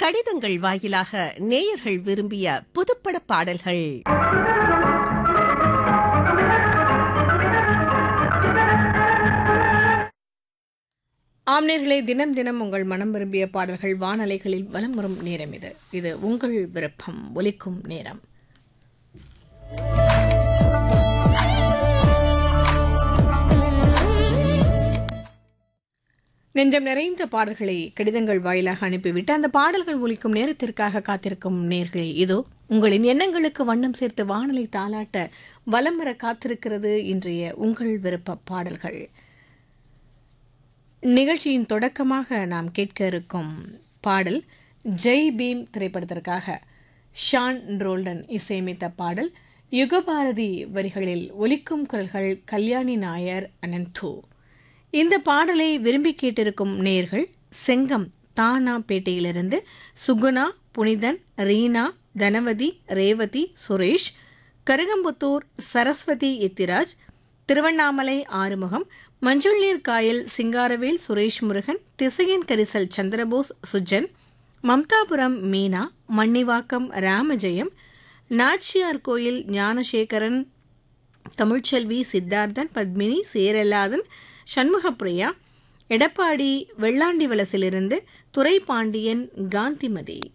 கடிதங்கள் வாயிலாக நேயர்கள் விரும்பிய புதுப்பட பாடல்கள் ஆம்நேர்களே தினம் தினம் உங்கள் மனம் விரும்பிய பாடல்கள் வானலைகளில் வலம் வரும் நேரம் இது இது உங்கள் விருப்பம் ஒலிக்கும் நேரம் நெஞ்சம் நிறைந்த பாடல்களை கடிதங்கள் வாயிலாக அனுப்பிவிட்டு அந்த பாடல்கள் ஒலிக்கும் நேரத்திற்காக காத்திருக்கும் நேர்களே இதோ உங்களின் எண்ணங்களுக்கு வண்ணம் சேர்த்து வானலை தாளாட்ட வலம் வர காத்திருக்கிறது இன்றைய உங்கள் விருப்ப பாடல்கள் நிகழ்ச்சியின் தொடக்கமாக நாம் கேட்க இருக்கும் பாடல் ஜெய் பீம் திரைப்படத்திற்காக ஷான் ரோல்டன் இசையமைத்த பாடல் யுகபாரதி வரிகளில் ஒலிக்கும் குரல்கள் கல்யாணி நாயர் அனந்து இந்த பாடலை விரும்பி கேட்டிருக்கும் நேர்கள் செங்கம் தானா பேட்டையிலிருந்து சுகுணா புனிதன் ரீனா தனவதி ரேவதி சுரேஷ் கருகம்புத்தூர் சரஸ்வதி எத்திராஜ் திருவண்ணாமலை ஆறுமுகம் மஞ்சள் நீர் காயல் சிங்காரவேல் சுரேஷ் முருகன் திசையன் கரிசல் சந்திரபோஸ் சுஜன் மம்தாபுரம் மீனா மன்னிவாக்கம் ராமஜெயம் நாச்சியார் கோயில் ஞானசேகரன் தமிழ்ச்செல்வி சித்தார்த்தன் பத்மினி சேரலாதன் சண்முகப்பிரியா எடப்பாடி வெள்ளாண்டி வலசிலிருந்து துரைபாண்டியன் காந்திமதி